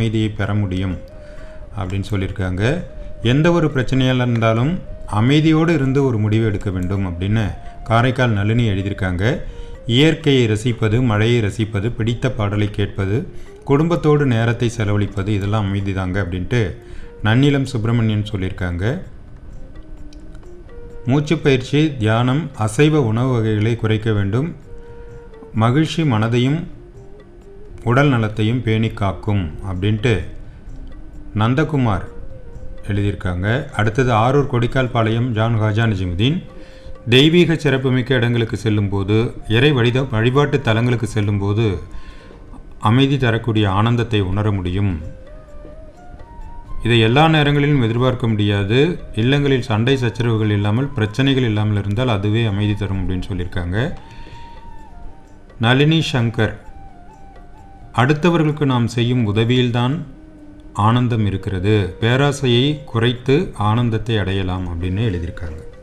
அமைதியை பெற முடியும் அப்படின்னு சொல்லியிருக்காங்க எந்த ஒரு பிரச்சனையாக இருந்தாலும் அமைதியோடு இருந்து ஒரு முடிவு எடுக்க வேண்டும் அப்படின்னு காரைக்கால் நளினி எழுதியிருக்காங்க இயற்கையை ரசிப்பது மழையை ரசிப்பது பிடித்த பாடலை கேட்பது குடும்பத்தோடு நேரத்தை செலவழிப்பது இதெல்லாம் அமைதி தாங்க அப்படின்ட்டு நன்னிலம் சுப்பிரமணியன் சொல்லியிருக்காங்க மூச்சுப் பயிற்சி தியானம் அசைவ உணவு வகைகளை குறைக்க வேண்டும் மகிழ்ச்சி மனதையும் உடல் நலத்தையும் பேணி காக்கும் அப்படின்ட்டு நந்தகுமார் எழுதியிருக்காங்க அடுத்தது ஆரூர் கொடிக்கால் பாளையம் ஜான் ஹாஜா நஜிமுதீன் தெய்வீக சிறப்புமிக்க இடங்களுக்கு செல்லும்போது இறை வழித வழிபாட்டு தலங்களுக்கு செல்லும்போது அமைதி தரக்கூடிய ஆனந்தத்தை உணர முடியும் இதை எல்லா நேரங்களிலும் எதிர்பார்க்க முடியாது இல்லங்களில் சண்டை சச்சரவுகள் இல்லாமல் பிரச்சனைகள் இல்லாமல் இருந்தால் அதுவே அமைதி தரும் அப்படின்னு சொல்லியிருக்காங்க நளினி சங்கர் அடுத்தவர்களுக்கு நாம் செய்யும் உதவியில்தான் ஆனந்தம் இருக்கிறது பேராசையை குறைத்து ஆனந்தத்தை அடையலாம் அப்படின்னு எழுதியிருக்காங்க